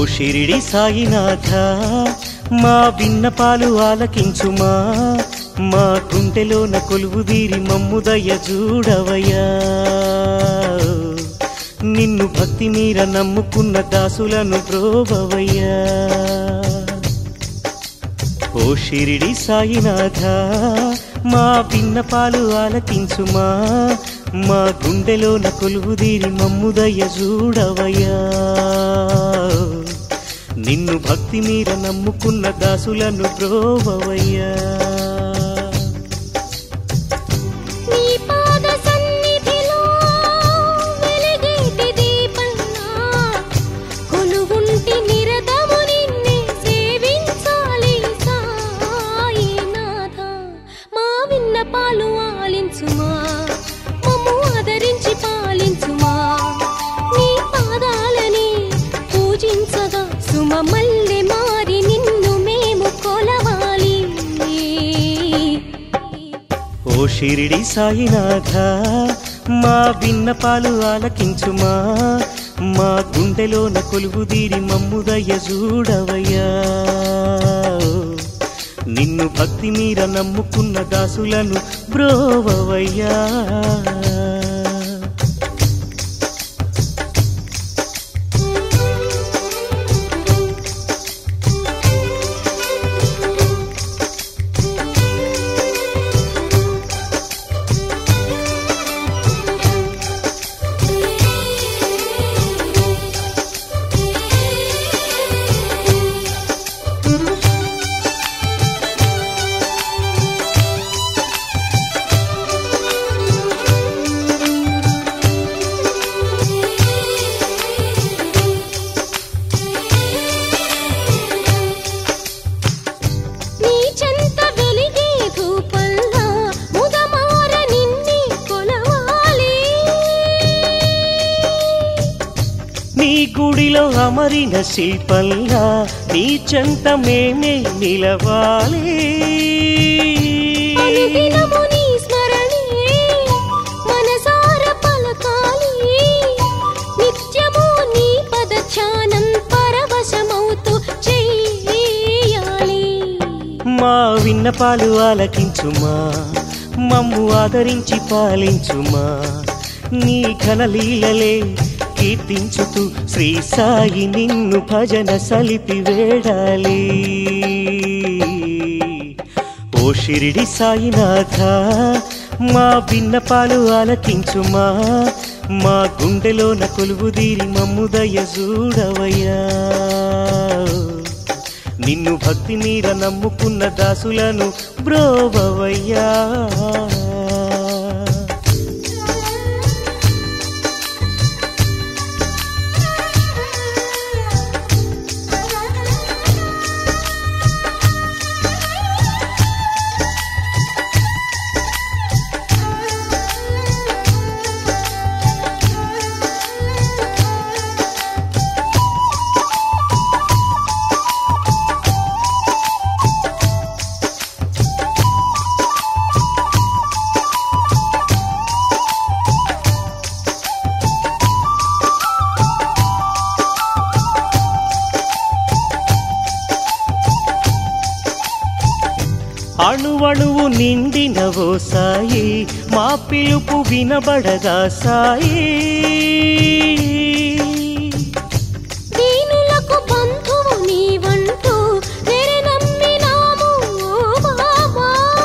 ఓ షిరిడి సాయినాథ మా విన్నపాలు ఆలకించుమా మా గుండెలోన కొలువుదీరి మమ్ముదయ చూడవయ్యా నిన్ను భక్తి మీర నమ్ముకున్న దాసులను బ్రోవవయ్యా ఓ షిరిడి సాయినాథ మా విన్నపాలు ఆలకించుమా మా గుండెలోన కొలువుదీరి మమ్ముదయ చూడవయ్యా నిన్ను భక్తి మీర నమ్ముకున్న దాసులను బ్రోవవయ్యా నీ పాద సన్నిధిలో వెలిగేటి దీపంగా కొలువుంటి నిరతము నిన్నే సేవించాలి సాయినాథ మా విన్నపాలు ఆలించుమా మమ్ము ఆదరించి పాలించుమా నీ పాదాలని పూజించగా సుమమల్లె మారి నిన్ను మేము కొలవాలి ఓ షిరిడి సాయినాథ మా విన్నపాలు ఆలకించుమా మా గుండెలోన కొలువుదీరి మమ్ముదయ చూడవయ్యా నిన్ను భక్తి మీర నమ్ముకున్న దాసులను బ్రోవవయ్యా నీ చెంత వెలిగే ధూపంలా ముదమార నిన్నే కొలవాలి నీ గుడిలో అమరిన శిల్పంగా నీ చెంత మేమే నిలవాలి అనుదినము నీ స్మరణే మనసార పలకాలి నిత్యము నీ పదధ్యానం పరవశమవుతూ చెయ్యాలి మా విన్నపాలు ఆలకించుమా మమ్ము ఆదరించి పాలించుమా నీ ఘనలీలలే కీర్తించుతూ శ్రీ సాయి నిన్ను భజన సలిపి వేడాలి ఓ షిరిడి సాయినాథ మా విన్నపాలు ఆలకించుమా మా గుండెలోన కొలువుదీరి మమ్ముదయ చూడవయ్యా నిన్ను భక్తి మీర నమ్ముకున్న దాసులను బ్రోవవయ్యా అణువణువు నిండినవో సాయి మా పిలుపు వినబడగా సాయి దీనులకు బంధువు నీవంటూ నెరనమ్మినాము ఓ బాబా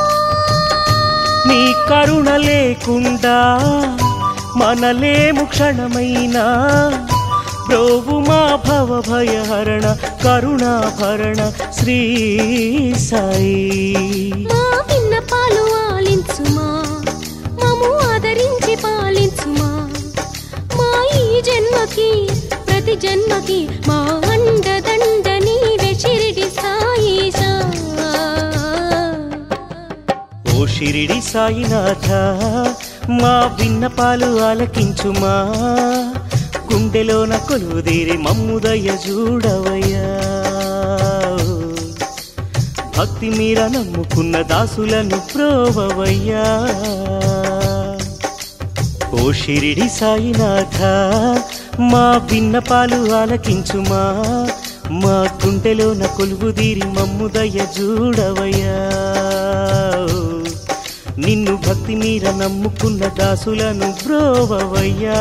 నీ కరుణ లేకుండా మనలేము క్షణమైనా ప్రోవు మా భవ భయహరణ కరుణాభరణ శ్రీ సాయి మా విన్నపాలు ఆలించుమా మము ఆదరించి పాలించుమా మా ఈ జన్మకి ప్రతి జన్మకి మా అండదండ నీవే షిరిడి సాయిసా ఓ షిరిడి సాయినాథ మా విన్నపాలు ఆలకించుమా గుండెలోన కొలువుదీరి మమ్ముదయ చూడవయ్యా భక్తి మీర నమ్ముకున్న దాసులను ప్రోవవయ్యా ఓ షిరిడి సాయినాథ మా విన్నపాలు ఆలకించుమా మా గుండెలోన కొలువుదీరి మమ్ముదయ్య చూడవయ్యా నిన్ను భక్తి మీర నమ్ముకున్న దాసులను బ్రోవవయ్యా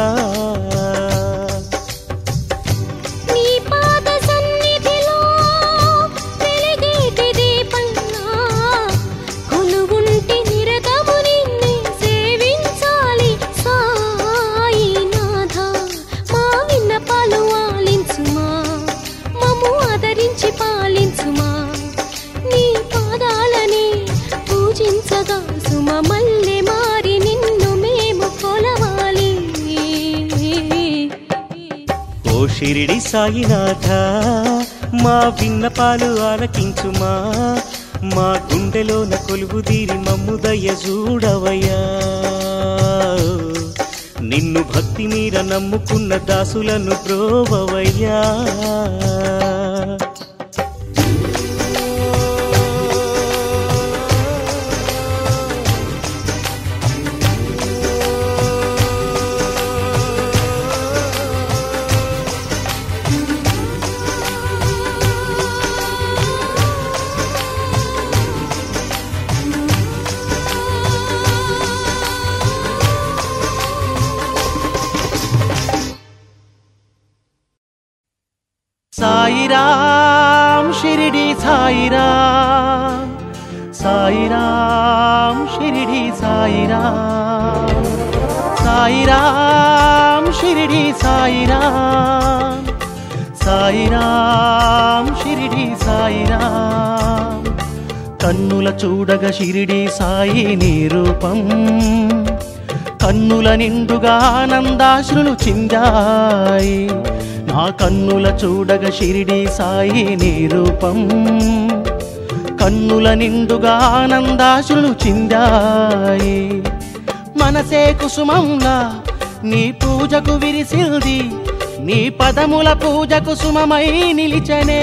నీ పాద సన్నిధిలో వెలిగేటి దీపంలా కొలువుంటి నిరతము నిన్నే సేవించాలి సాయినాథ మా విన్నపాలు ఆలించుమా మమ్ము ఆదరించి పాలించుమా నీ పాదాలని పూజించగా సుమ మల్లె మారి నిన్ను మేము కొలవాలి ఓ షిరిడి సాయినాథ మా విన్నపాలు ఆలకించుమా మా గుండెలోన కొలువుదీరి మమ్ముదయ్య చూడవయ్యా నిన్ను భక్తి మీర నమ్ముకున్న దాసులను ప్రోవవయ్యా సాయిరాం షిరిడి సాయిరాం సాయిరాం షిరిడి సాయిరాం సాయిరాం షిరిడి సాయిరాం సాయిరాం షిరిడి సాయిరాం కన్నుల చూడగ షిరిడి సాయి నీ రూపం కన్నుల నిండుగా ఆనందాశ్రులు చిందాయి నా కన్నుల చూడగ షిరిడి సాయి నీ రూపం కన్నుల నిండుగా ఆనందాశ్రులు చిందాయి మనసే కుసుమంలా నీ పూజకు విరిసిల్ది నీ పదముల పూజకు సుమమై నిలిచనే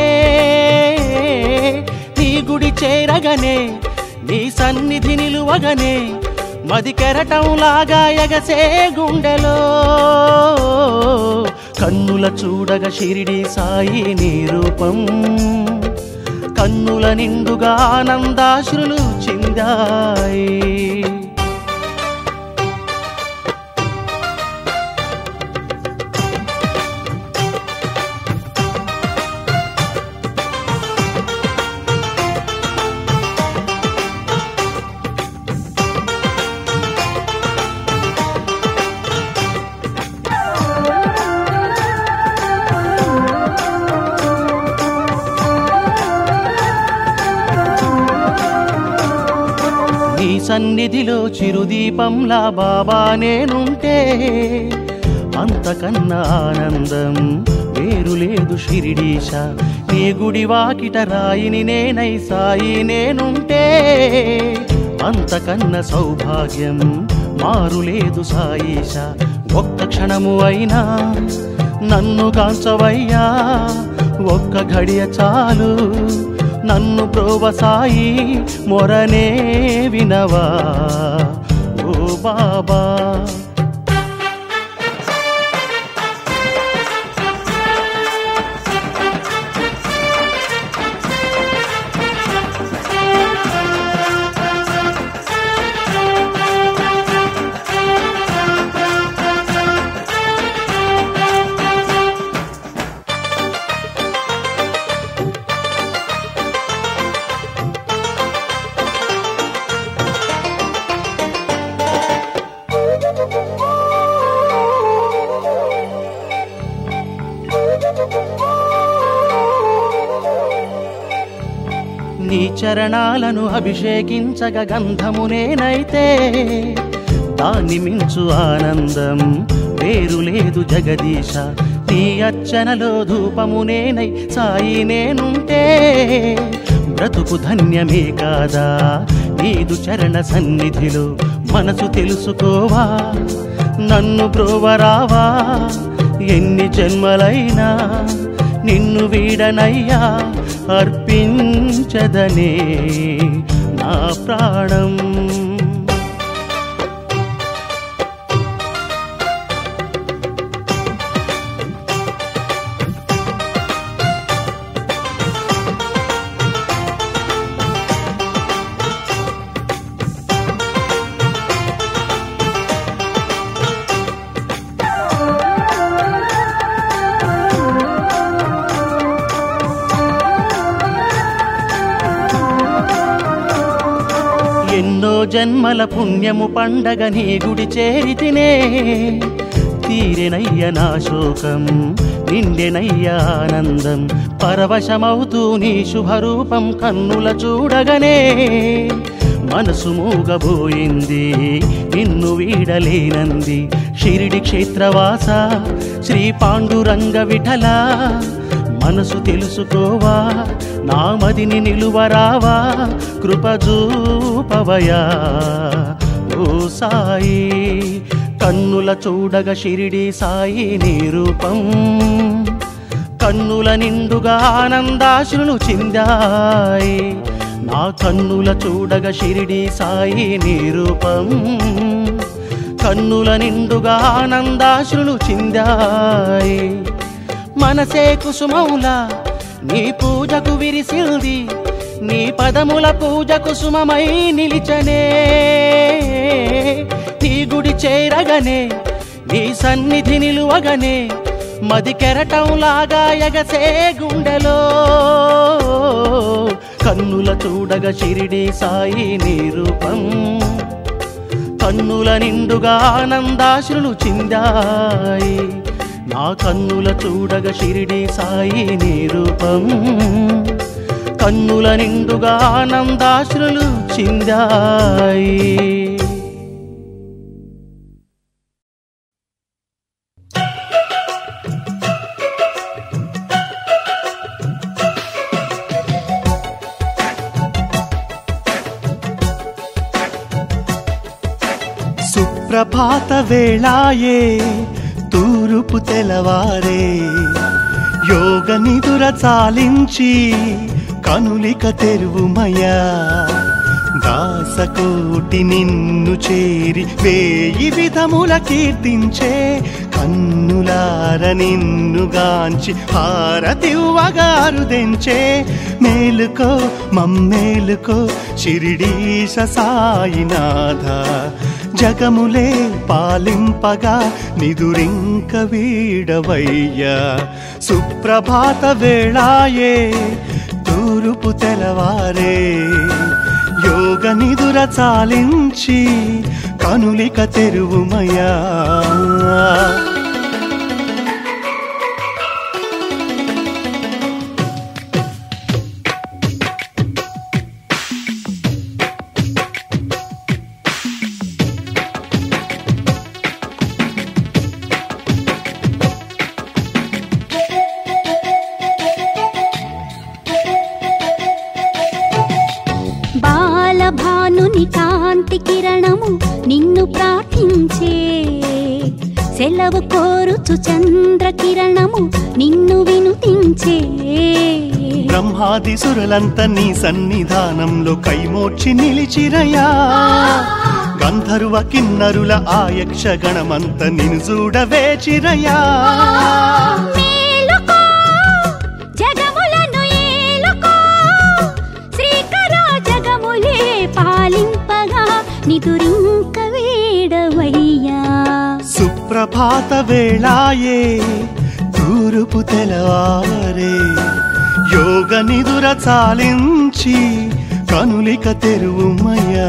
నీ గుడి చేరగనే నీ సన్నిధి నిలువగనే మది కెరటంలాగా ఎగసే గుండెలో కన్నుల చూడగ షిరిడి సాయి నీ రూపం కన్నుల నిండుగా ఆనందాశ్రులు చిందాయి నీ సన్నిధిలో చిరుదీపంలా బాబా నేనుంటే అంతకన్నా ఆనందం వేరు లేదు షిరిడీశ నీ గుడి వాకిట రాయిని నేనై సాయి నేనుంటే అంతకన్నా సౌభాగ్యం మారులేదు సాయిష ఒక్క క్షణము అయినా నన్ను కాంచవయ్యా ఒక్క ఘడియ చాలు నన్ను ప్రోవ సాయి మొరనే వినవా ఓ బాబా నీ చరణాలను అభిషేకించగ గంధము నేనైతే దాన్ని మించు ఆనందం వేరు లేదు జగదీశ నీ అర్చనలో ధూపము నేనై సాయి నేనుంటే బ్రతుకు ధన్యమే కాదా నీదు చరణ సన్నిధిలో మనసు తెలుసుకోవా నన్ను బ్రోవరావా ఎన్ని జన్మలైనా నిన్ను వీడనయ్యా అర్పించదనే నా ప్రాణం ఎన్నో జన్మల పుణ్యము పండగ నీ గుడి చేరితినే తీరెనయ్య నా శోకం నిండెనయ్య ఆనందం పరవశమవుతూ నీ శుభరూపం కన్నుల చూడగనే మనసు మూగబోయింది నిన్ను వీడలేనంది షిరిడి క్షేత్రవాస శ్రీ పాండురంగ విఠల మనసు తెలుసుకోవా నా మదిని నిలువరావా కృపజూపవయా ఓ సాయి కన్నుల చూడగ షిరిడి సాయి నీ రూపం కన్నుల నిండుగా ఆనందాశ్రులు చిందాయి నా కన్నుల చూడగ షిరిడి సాయి నీ రూపం కన్నుల నిండుగా ఆనందాశ్రులు చిందాయి మనసే కుసుమౌల నీ పూజకు విరిసిల్ది నీ పదముల పూజ కుసుమమై నిలిచనే నీ గుడి చేరగనే నీ సన్నిధి నిలువగనే మది కెరటంలాగా ఎగసే గుండెలో కన్నుల చూడగ షిరిడి సాయి నీ రూపం కన్నుల నిండుగా ఆనందాశ్రులు చిందాయి నా కన్నుల చూడగ షిరిడి సాయి నీ రూపం కన్నుల నిండుగా ఆనందాశ్రులు చిందాయి సుప్రభాత వేళాయే తూరుపు తెలవారే యోగ నిదుర చాలించి కనులిక తెరువుమయా దాసకోటి నిన్ను చేరి వేయి విధముల కీర్తించే కన్నులార నిన్నుగాంచి హారతివ్వగారుదెంచే మేలుకో మమ్మేలుకో షిరిడీశ సాయినాథ జగములే పాలింపగా నిదురింక వీడవయ్యా సుప్రభాత వేళాయే తూరుపు తెలవారే యోగ నిదుర చాలించి కనులిక తెరువుమయా బాలభానుని కాంతి కిరణము నిన్ను ప్రార్థించే సెలవు కోరుచు చంద్ర కిరణము నిన్ను వినుతించే బ్రహ్మాది సురలంత నీ సన్నిధానంలో కైమోర్చి నిలిచిరయా గంధర్వ కిన్నరుల ఆ యక్షగణమంత నిన్ను చూడవేచిరయా మేలుకో, జగములను ఏలుకో, శ్రీకర జగములే పాలింపగా నిదురింక వేడవయ్యా సుప్రభాత వేళాయే తూరుపు తెలవారే యోగ నిదుర చాలించి కనులిక తెరువుమయ్యా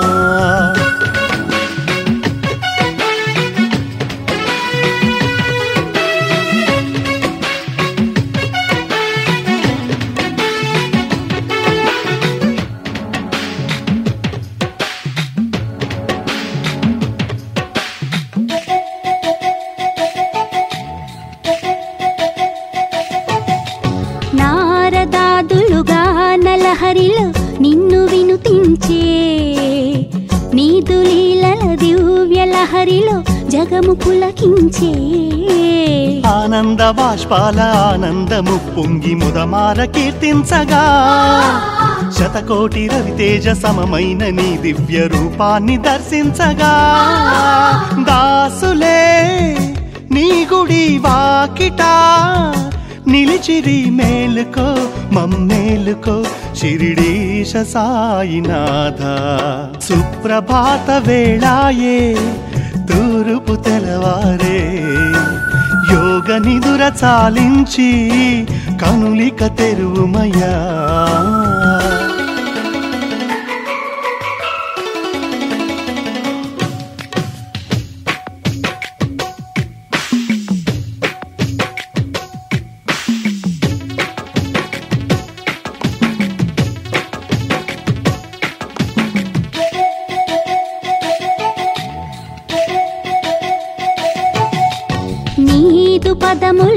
నారదాదులుగా నలహరిలో నిన్ను వినుతించే నీదు లీలల దివ్య లహరిలో జగము పులకించే ఆనంద బాష్పాల ఆనందము పొంగి ముదమార కీర్తించగా శతకోటి రవితేజ సమమైన నీ దివ్య రూపాన్ని దర్శించగా దాసులే నీ గుడి వాకిట నిలిచిరి మేలుకో మమ్మేలుకో షిరిడీశ సాయినాథ సుప్రభాత వేళాయే తూరుపు తెలవారే యోగ నిదుర చాలించి కనులిక తెరువుమయ్యా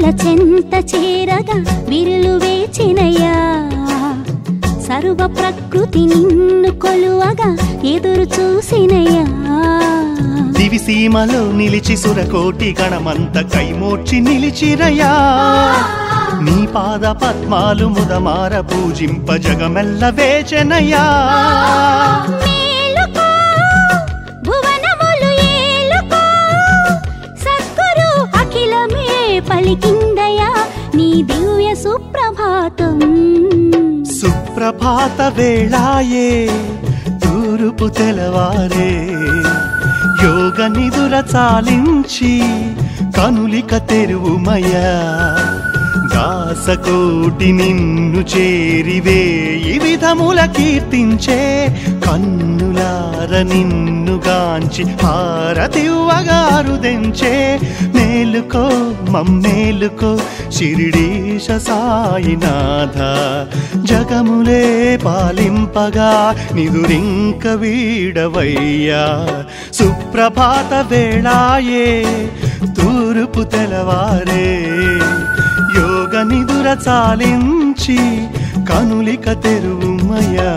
చెంత చేరగా విరులు వేచినయ్యా సర్వ ప్రకృతి నిన్ను కొలువగా ఎదురు చూసినయ్యా దివిసీమలో నిలిచి సురకోటి గణమంత కైమోర్చి నిలిచిరయా నీ పాద పద్మాలు ముదమార పూజింప జగమెల్ల వేచనయా మేలుకో, భువనములు ఏలుకో, సద్గురు అఖిలమే పలికిందయా నీ దివ్య సుప్రభాతం సుప్రభాత వేళాయే తూరుపు తెలవారే యోగ నిదుర చాలించి కనులిక తెరువుమయ్యా దాసకోటి నిన్ను చేరివే ఈ విధముల కీర్తించే కన్నులార నిన్ను గాంచి హారతివ్వగారుదెంచే మేలుకో మమ్మేలుకో శిరిడీశ సాయినాథ జగములే పాలింపగా నిదురింక వీడవయ్యా సుప్రభాత వేళాయే తూర్పు తెలవారే యోగ నిదుర చాలించి కనులిక తెరువుమయ్యా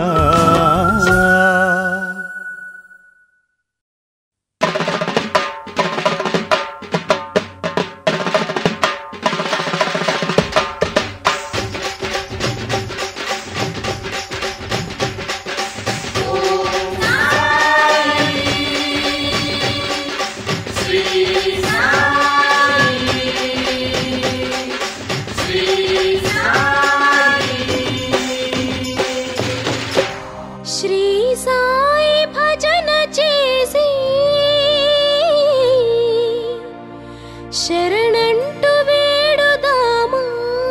శ్రీ సాయి భజన చేసి శరణంటు వేడుదామా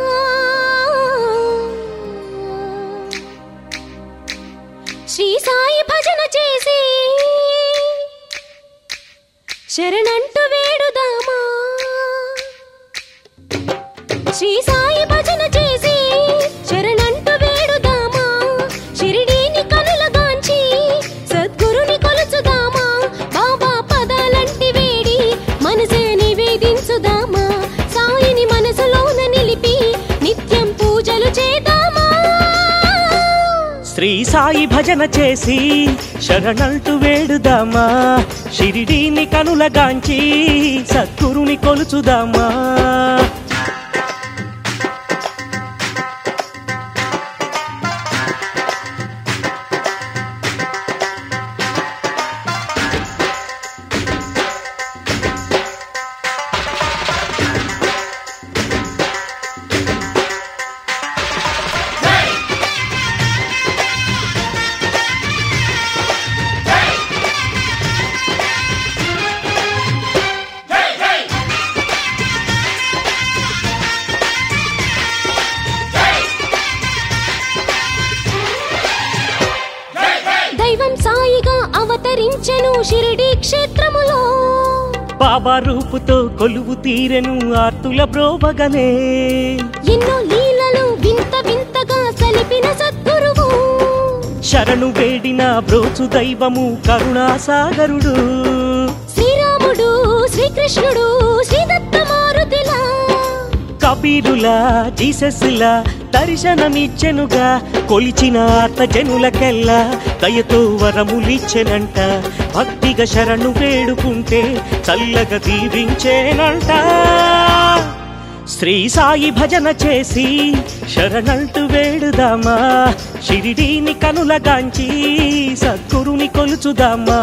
శ్రీ సాయి భజన చేసి శరణంటు వేడుదామా శ్రీ సాయి భజన చేసి శరణంటు వేడుదామా షిరిడీని కనులగాంచి సద్గురుని కొలుచుదామా బాబా పదాలంటి వేడి మనసే నివేదించుదామా సాయిని మనసులోన నిలిపి నిత్యం పూజలు చేద్దామా శ్రీ సాయి భజన చేసి శరణంటూ వేడుదామా షిరిడీని కనులగాంచి సద్గురుని కొలుచుదామా దైవం సాయిగా అవతరించెను షిరిడీ క్షేత్రములో బాబా రూపుతో కొలువు తీరెను ఆర్తుల బ్రోబగనే ఎన్నో లీలలు వింత వింతగా సలిపిన సద్గురువు శరణు వేడిన బ్రోచు దైవము కరుణాసాగరుడు శ్రీరాముడు శ్రీకృష్ణుడు శ్రీదత్త మారుతిలా కబీరులా జీసస్లా దర్శనమిచ్చెనుగా కొలిచిన ఆర్త జనులకెల్లా దయతో వరములిచ్చెనంట భక్తిగా శరణు వేడుకుంటే చల్లగా దీవించేనంట శ్రీ సాయి భజన చేసి శరణంటూ వేడుదామా షిరిడీని కనులగాంచి సద్గురుని కొలుచుదామా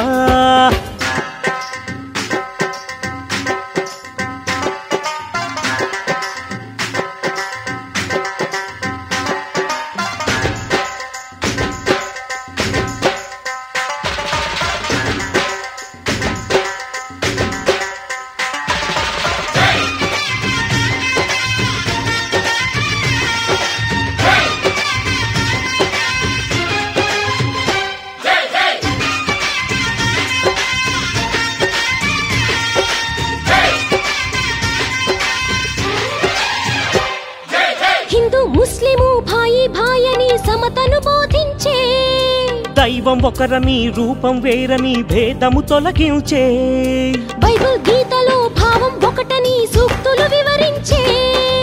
హిందూ ముస్లిము భాయి భాయని సమతను బోధించే దైవం ఒకరని రూపం వేరని భేదము తొలగించే బైబిల్ గీతలో భావం ఒకటని సూక్తులు వివరించే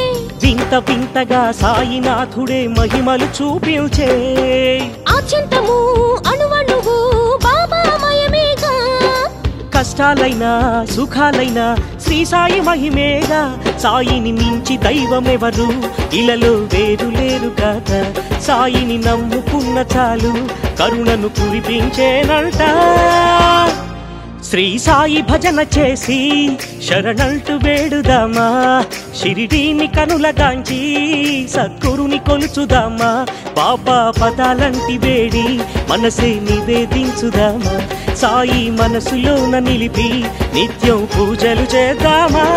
వింత వింతగా సాయినాథుడే మహిమలు చూపించే ఆద్యంతము అణువణువు బాబామయమేగా కష్టాలైనా సుఖాలైనా శ్రీ సాయి మహిమేగా సాయిని మించి దైవమెవరు ఇలలో వేరు లేరు కదా సాయిని నమ్ముకున్న చాలు కరుణను కురిపించేనంట శ్రీ సాయి భజన చేసి శరణంటూ వేడుదామా షిరిడీని కనులగాంచి సద్గురుని కొలుచుదామా బాబా పదాలంటి వేడి మనసే నివేదించుదామా సాయి మనసులోన నిలిపి నిత్యం పూజలు చేద్దామా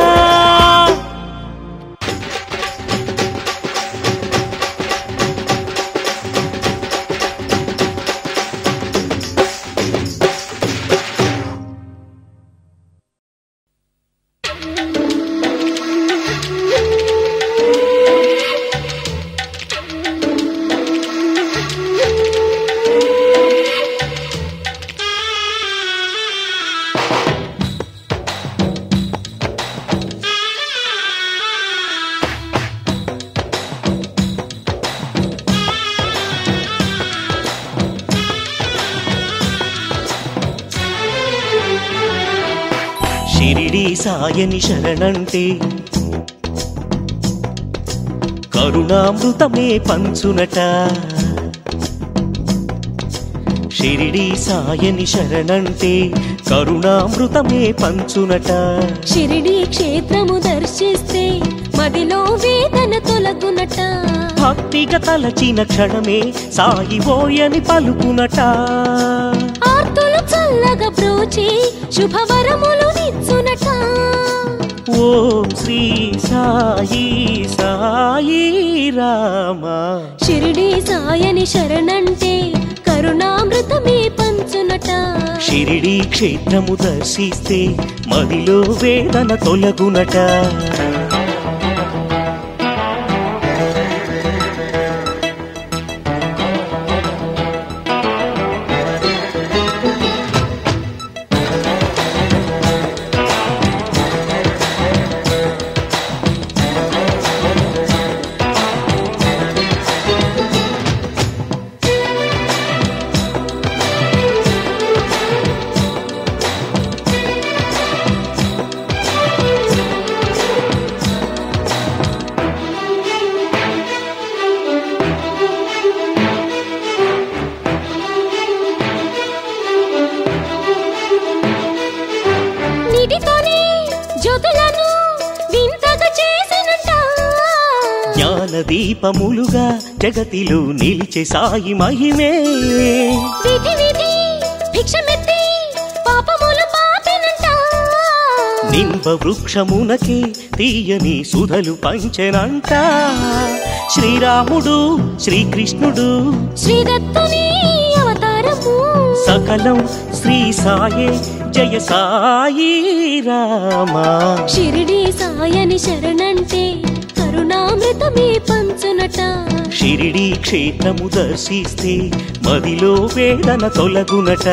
షిరిడి సాయని శరణంటే కరుణామృతమే పంచునట షిరిడి సాయని శరణంటే కరుణామృతమే పంచునట షిరిడి క్షేత్రము దర్శిస్తే మదిలో వేదన తొలగునట భక్తిగా తలచిన క్షణమే సాయిబోయని పలుకునట ఆర్తులు చల్లగా ప్రోచి శుభవరములు నిచ్చునట ఓం శ్రీ సాయి సాయి రామా షిరిడి సాయని శరణంటే కరుణామృతమే పంచునట షిరిడి క్షేత్రము దర్శిస్తే మదిలో వేదన తొలగునట నీటితోనే జ్యోతులను వింతగా చేసినట జ్ఞాన దీపములుగా జగతిలో నిలిచే సాయి మహిమే విధి విధి భిక్షమెత్తి పాపములు పాపినంట నింబ వృక్షమునకే తీయని సుధలు పంచెనంట శ్రీరాముడు శ్రీకృష్ణుడు శ్రీదత్తుని అవతారము సకలం శ్రీ సాయే జయ సాయి రామా షిరిడి సాయని శరణంటే కరుణామృతమే పంచునట షిరిడి క్షేత్రము దర్శిస్తే మదిలో వేదన తొలగునట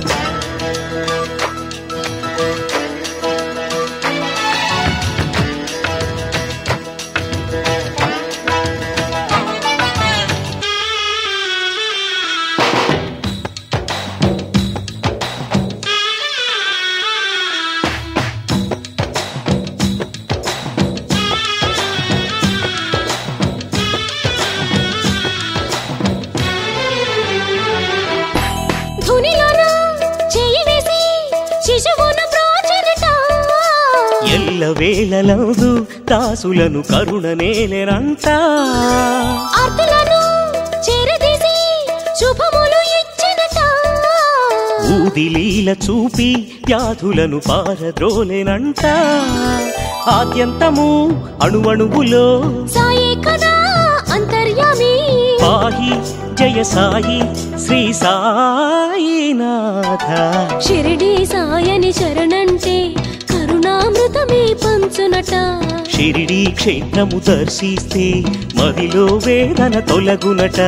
ధునిలోన చేయి వేసి శిశువును బ్రోచినట ఎల్ల వేళలందు దాసులను కరుణ నేలెనంట ఆర్తులను చేరదీసి శుభములు ఇచ్చినట ఊది లీల చూపి వ్యాధులను పారద్రోలెనంట ఆద్యంతము అణువణువులో సాయే కదా అంతర్యామి పాహి జయ సాయి శ్రీ సాయినాథ షిరిడి సాయని శరణంటే కరుణామృతమే పంచునట షిరిడి క్షేత్రము దర్శిస్తే మదిలో వేదన తొలగునట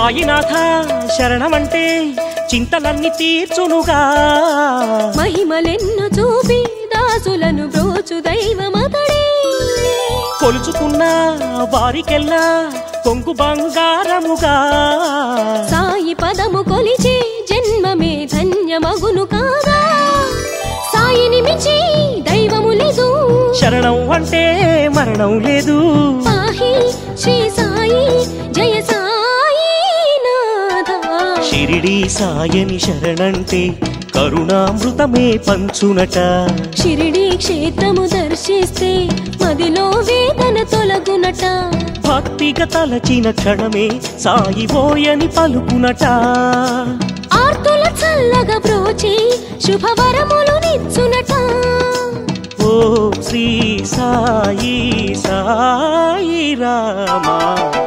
సాయినాథ శరణమంటే చింతలన్నీ తీర్చునుగా మహిమలెన్ను చూపి దాసులను బ్రోచు దైవమతడే కొలుచుకున్న వారికెల్లా కొంగు బంగారముగా సాయి పదము కొలిచే జన్మమే ధన్యమగును కాదా సాయిని మించి దైవము లేదు శరణం అంటే మరణం లేదు పాహి శ్రీ సాయి జయ సాయి నాథ షిరిడి సాయని శరణంటే కరుణామృతమే పంచునట షిరిడి క్షేత్రము దర్శిస్తే మదిలో వేదన తొలగునట భక్తిగా తలచిన క్షణమే సాయిబోయని పలుకునట ఆర్తుల చల్లగా బ్రోచి శుభవరములు నిచ్చునట ఓ శ్రీ సాయి సాయి రామా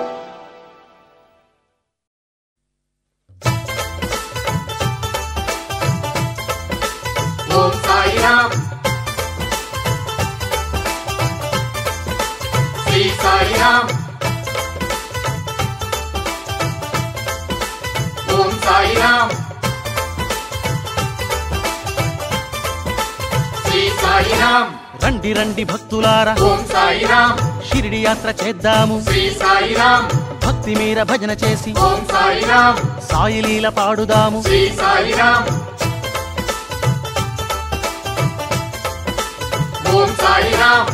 ఓం సాయిరామ్ శ్రీ సాయిరామ్ ఓం సాయిరామ్ శ్రీ సాయిరామ్ రండి రండి భక్తులారా ఓం సాయిరామ్ షిరిడి యాత్ర చేద్దాము శ్రీ సాయిరామ్ భక్తి మీర భజన చేసి ఓం సాయిరామ్ సాయి లీల పాడుదాము శ్రీ సాయిరామ్ ఓం సాయిరామ్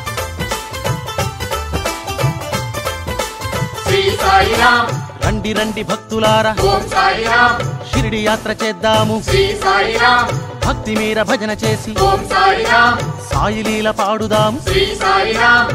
శ్రీ సాయిరామ్ రండి రండి భక్తులారా ఓం సాయిరామ్ షిరిడి యాత్ర చేద్దాము శ్రీ సాయిరామ్ భక్తి మీర భజన చేసి ఓం సాయిరామ్ సాయి లీల పాడుదాము శ్రీ సాయిరామ్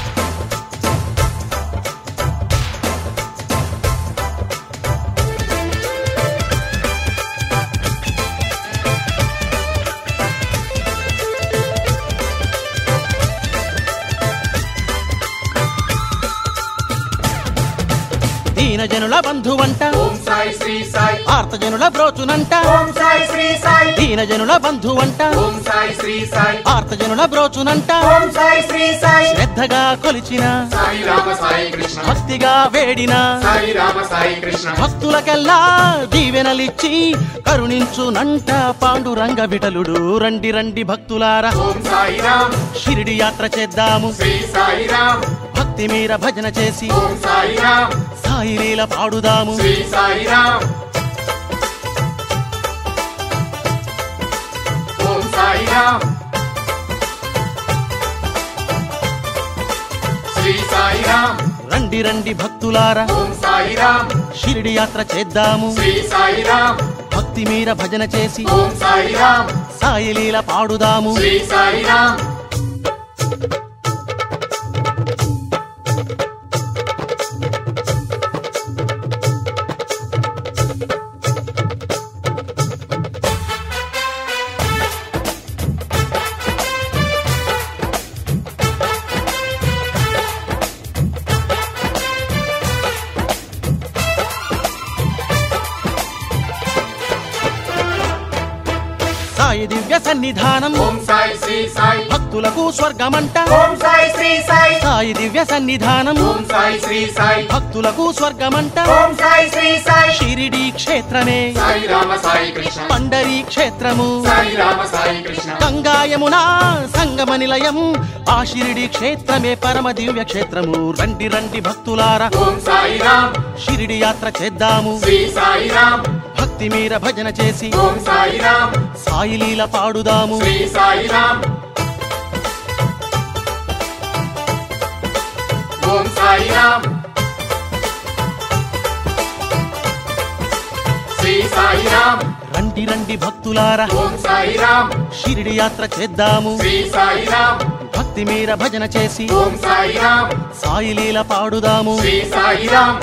దీనజనుల బంధువంట ఓం సాయి శ్రీ సాయి ఆర్తజనుల బ్రోచునంట ఓం సాయి శ్రీ సాయి దీనజనుల బంధువంట ఓం సాయి శ్రీ సాయి ఆర్తజనుల బ్రోచునంట ఓం సాయి శ్రీ సాయి శ్రద్ధగా కొలిచిన సాయి రామ సాయి కృష్ణ భక్తిగా వేడిన సాయి రామ సాయి కృష్ణ భక్తులకెల్లా దీవెనలిచ్చి కరుణించునంట పాండురంగ విఠలుడు రండి రండి భక్తులారా ఓం సాయిరామ్ షిరిడి యాత్ర చేద్దాము శ్రీ సాయిరామ్ భక్తి మీర భజన చేసి ఓం సాయిరామ్ సాయి లీల పాడుదాము శ్రీ సాయిరామ్ ఓం సాయిరామ్ శ్రీ సాయిరామ్ రండి రండి భక్తులారా ఓం సాయిరామ్ షిరిడి యాత్ర చేద్దాము శ్రీ సాయిరామ్ భక్తి మీర భజన చేసి ఓం సాయిరామ్ సాయి లీల పాడుదాము శ్రీ సాయిరామ్ సాయి దివ్య సన్నిధానం ఓం సాయి శ్రీ సాయి భక్తులకు స్వర్గమంట ఓం సాయి శ్రీ సాయి సాయి దివ్య సన్నిధానం ఓం సాయి శ్రీ సాయి భక్తులకు స్వర్గమంట ఓం సాయి శ్రీ సాయి షిరిడి క్షేత్రమే సాయి రామ సాయి కృష్ణ పండరి క్షేత్రము సాయి రామ సాయి కృష్ణ గంగాయమునా సంగమ నిలయం ఆ షిరిడి క్షేత్రమే పరమ దివ్య క్షేత్రము రండి రండి భక్తులారా ఓం సాయిరామ్ షిరిడి యాత్ర చేద్దాము శ్రీ సాయిరామ్ భక్తి మీర భజన చేసి ఓం సాయిరామ్ సాయి లీల పాడుదాము శ్రీ సాయిరామ్ ఓం సాయిరామ్ శ్రీ సాయిరామ్ రండి రండి భక్తులారా ఓం సాయిరామ్ షిరిడి యాత్ర చేద్దాము శ్రీ సాయిరామ్ భక్తి మీర భజన చేసి ఓం సాయిరామ్ సాయి లీల పాడుదాము శ్రీ సాయిరామ్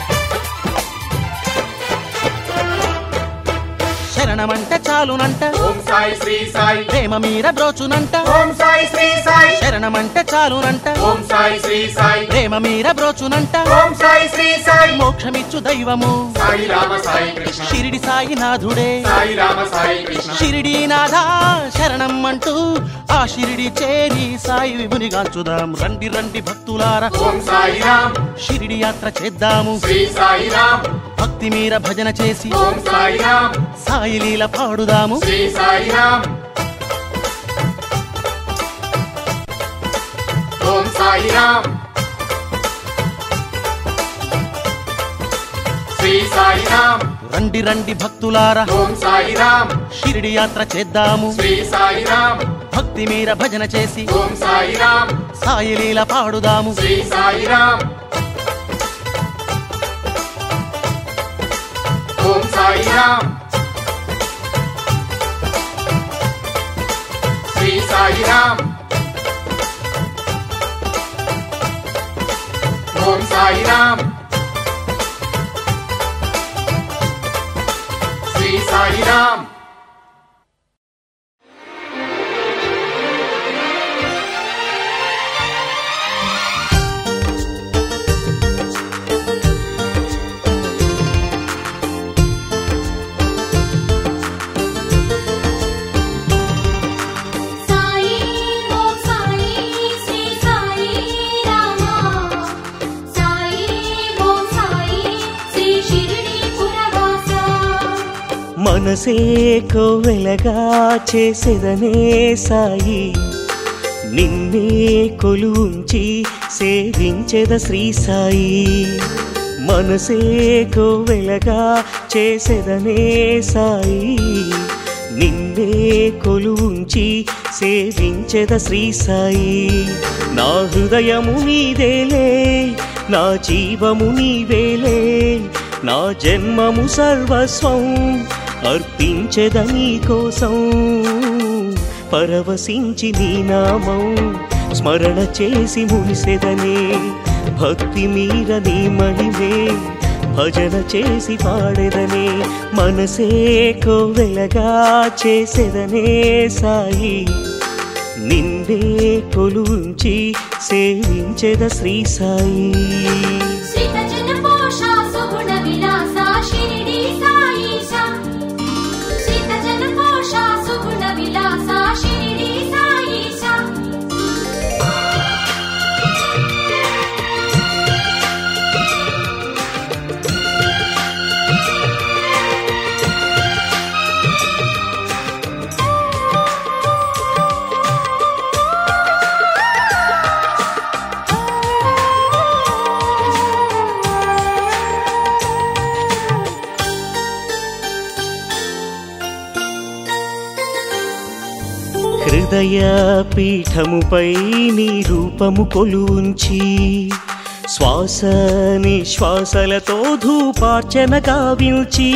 శరణమంట చాలునంట ఓం ఓం సాయి శ్రీ సాయి ప్రేమ మీర బ్రోచునంట ఓం సాయి శ్రీ సాయి శరణమంటే చాలునంట ఓం సాయి శ్రీ సాయి ప్రేమ మీర బ్రోచునంట ఓం సాయి శ్రీ సాయి మోక్షమిచ్చు దైవము సాయి రామ సాయి కృష్ణ షిరిడి సాయినాథుడే సాయి రామ సాయి కృష్ణ షిరిడీనాథ శరణం అంటూ ఆ షిరిడి చేరి సాయి విభుని గాంచుదాం రండి రండి భక్తులారా ఓం సాయి రామ్ షిరిడి యాత్ర చేద్దాము శ్రీ సాయి రామ్ భక్తి మీర భజన చేసి ఓం సాయి రామ్ సాయి లీల పాడుదాము శ్రీ సాయి రామ్ ఓం సాయి రామ్ శ్రీ సాయి రామ్ రండి రండి భక్తులారా ఓం సాయి రామ్ షిరిడి యాత్ర చేద్దాము శ్రీ సాయి రామ్ భక్తి మీర భజన చేసి ఓం సాయి రామ్ సాయి లీల పాడుదాము శ్రీ సాయి రామ్ ఓం సాయి రామ్ శ్రీ సాయి రామ్ ఓం సాయి రామ్ శ్రీ సాయి రామ్ సాయి ఓం సాయి శ్రీ సాయి రామ సాయి ఓం సాయి శ్రీ షిరిడి పురవాస మనసే కోవెలగా చేసేదనే సాయి నిన్నే కొలుంచి సేవించెద శ్రీ సాయి మనసే కోవెలగా చేసేదనే సాయి నిన్నే కొలుంచి సేవించెద శ్రీ సాయి నా హృదయము నీదేలే నా జీవము నీవేలే నా జన్మము సర్వస్వం అర్పించెద నీ కోసం పరవశించి నీ నామం స్మరణ చేసి మునిసెదనే భక్తి మీర నీ మహిమే భజన చేసి పాడెదనే మనసే కోవెలగా చేసెదనే సాయి నిన్నే కొలుంచి సేవించెద శ్రీ సాయి శ్రీత జన పోష సుగుణ విలాస షిరిడి సాయిష శ్రీత జన పోష సుగుణ విలాస షిరిడి సాయిష హృదయ పీఠముపై నీ రూపము కొలుంచి శ్వాస నిశ్వాసలతో ధూపార్చన గావించి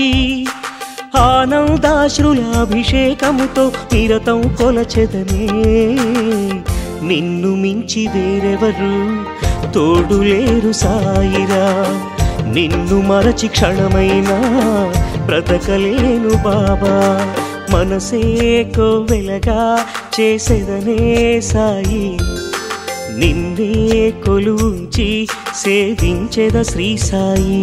ఆనందాశ్రులాభిషేకముతో నిరతం కొలచెదనే నిన్ను మించి వేరెవరు తోడులేరు సాయిరా నిన్ను మరచి క్షణమైనా బ్రతకలేను బాబా మనసే కోవెలగా చేసేదనే సాయి నిన్నే కొలుంచి సేవించెద శ్రీ సాయి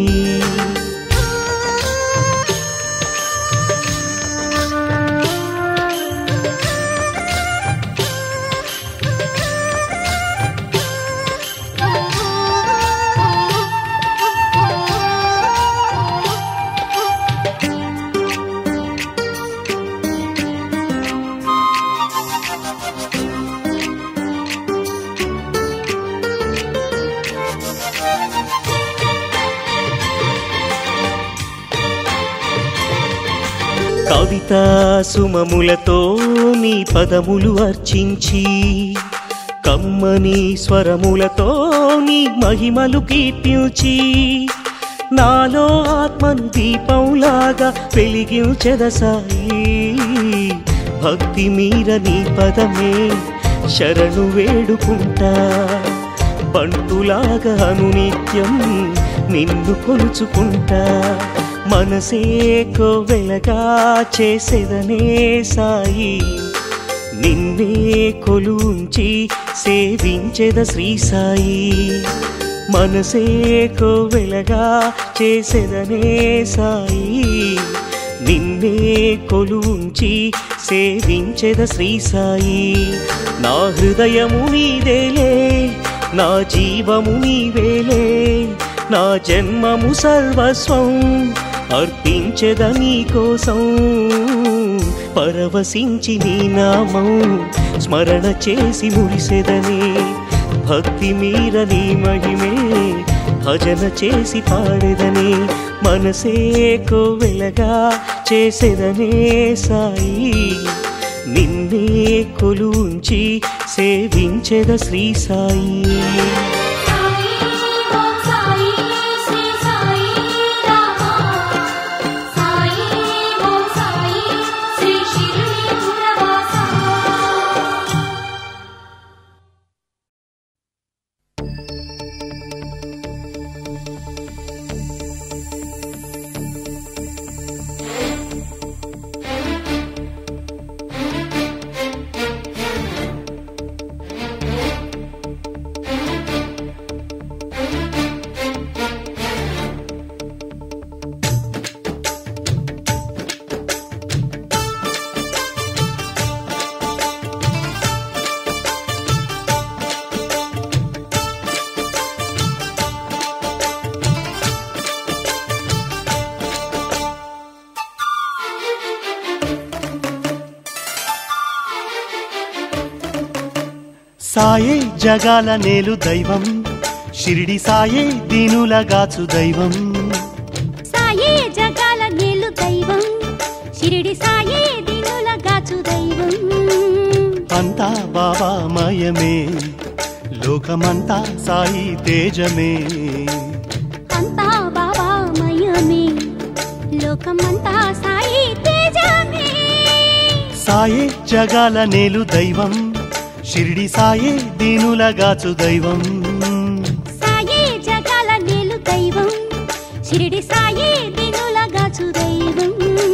కవిత సుమములతో నీ పదములు అర్చించి కమ్మని స్వరములతో నీ మహిమలు కీర్తించి నాలో ఆత్మను దీపంలాగా వెలిగించెద సాయి భక్తి మీర నీ పదమే శరణు వేడుకుంటా బంటులాగా అనునిత్యం నిన్ను కొలుచుకుంటా మనసే కోవెలగా చేసేదనే సాయి నిన్నే కొలుంచి సేవించెద శ్రీ సాయి మనసే కోవెలగా చేసేదనే సాయి నిన్నే కొలుంచి సేవించెద శ్రీ సాయి నా హృదయము నీదేలే నా జీవము నీవేలే నా జన్మము సర్వస్వం అర్పించెద నీకోసం పరవశించి నీ నామం స్మరణ చేసి మురిసెదనే భక్తి మీర నీ మహిమే భజన చేసి పాడెదనే మనసే కోవెలగా చేసేదనే సాయి నిన్నే కొలుంచి సేవించెద శ్రీ సాయి సాయి ఓం సాయి శ్రీ సాయి రామా సాయి ఓం సాయి శ్రీ శిరిడి పురవాసా సాయే జగాల నేలు దైవం షిరిడి సాయే దీనులగాచు దైవం సాయే జగాల నేలు దైవం షిరిడి సాయే దీనుల గాచు దైవం అంతా బాబామయమే లోకమంతా సాయి తేజమే అంతా బాబామయమే లోకమంతా సాయి తేజమే సాయే జగాల నేలు దైవం షిరిడి సాయే దీనులగాచు దైవం సాయే జగాల నేలు దైవం షిరిడి సాయే దీనుల గాచు దైవం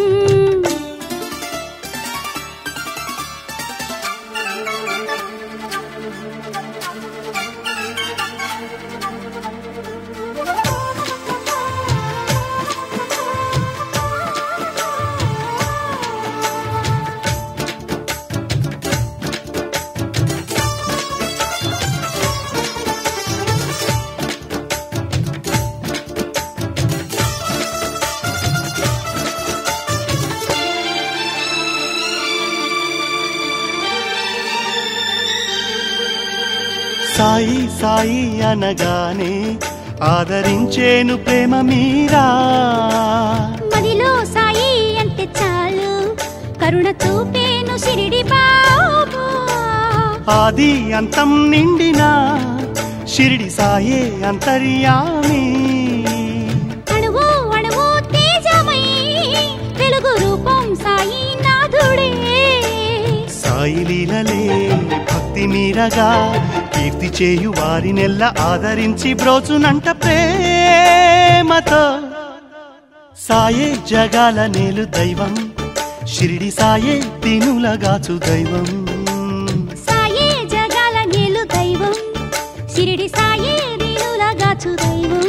సాయి సాయి అనగానే ఆదరించేను ప్రేమ మీరా మదిలో సాయి అంటే చాలు కరుణ చూపేను షిరిడి బాబు ఆది అంతం నిండిన షిరిడి సాయే అంతర్యామి అణువు అణువు తేజమై వెలుగు రూపం సాయి నాథుడే సాయి లీలలే భక్తి మీరగా కీర్తి చేయు వారినెల్ల ఆదరించి బ్రోచునంట ప్రేమతో సాయే జగాల నేలు దైవం షిరిడి సాయే తినులగాచు దైవం సాయే జగాల నేలు దైవం షిరిడి సాయే దీనుల గాచు దైవం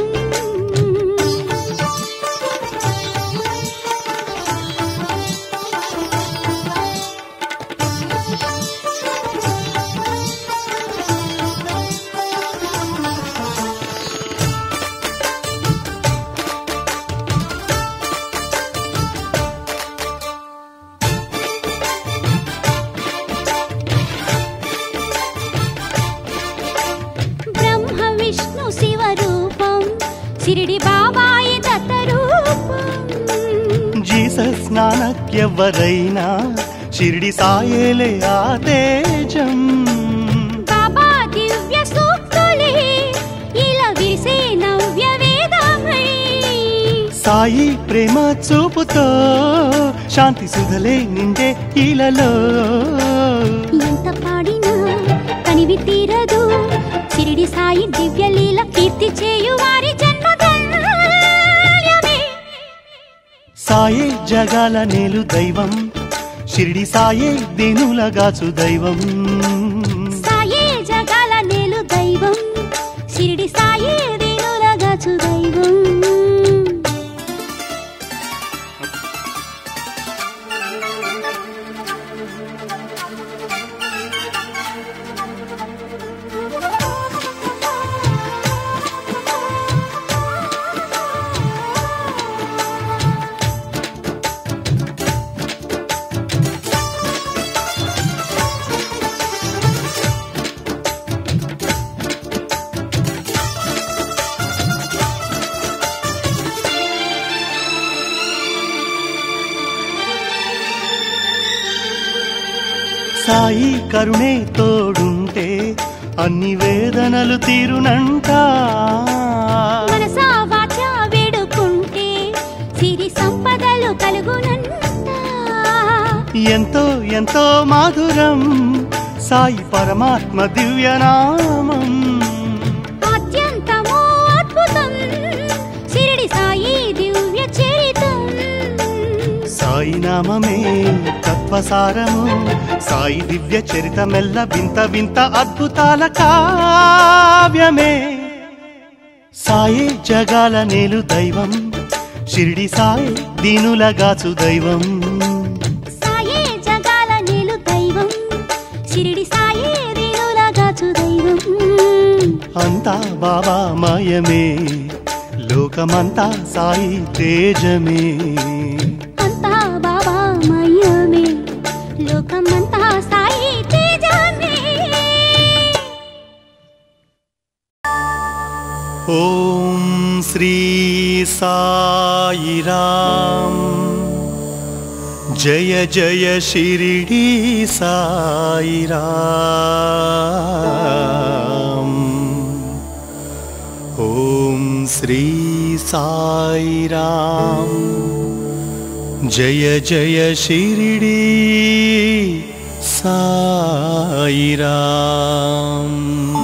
బ్రహ్మ విష్ణు శివ రూపం షిరిడి బాబాయి దత్త రూపం జీసస్ నానక్కెవ్వరైనా షిరిడి సాయేలే ఆ తేజం బాబా దివ్య సూక్తులే ఇలా విరిసే నవ్య వేదమై సాయి ప్రేమ చూపుతో శాంతి సుధలే నిండే ఇలలో ఎంత పాడినా కనివి తీరదు షిరిడి సాయి దివ్య లీల కీర్తి చేయు వారి జన్మ ధన్యమే సాయే జగాల నేలు దైవం షిరిడి సాయే దీనులగాచు దైవం సాయే జగాల నేలు దైవం షిరిడి సాయే దీనులగాచు దైవం సాయి కరుణే తోడుంటే అన్ని వేదనలు తీరునంట మనసా వాచా వేడుకుంటే సిరి సంపదలు కలుగునంట ఎంతో ఎంతో మాధురం సాయి పరమాత్మ దివ్యనామం అత్యంతమో అద్భుతం షిరిడి సాయి దివ్య చరితం సాయి నామమే తత్వసారము సాయి దివ్య చరితమెల్ల వింత వింత అద్భుతాల కావ్యమే సాయే జగాల నేలు దైవం షిరిడి సాయి దీనులగాచు దైవం సాయే జగాల నేలు దైవం షిరిడి సాయే దీనులగాచు దైవం అంతా బాబా మాయమే లోకమంతా సాయి తేజమే అంతా బాబా మయమే లోకమంతా సాయి తేజమే ఓం శ్రీ సాయిరామ్ జయ జయ షిరిడి సాయిరామ్ ఓం శ్రీ సాయిరామ్ జయ జయ షిరిడి సాయిరామ్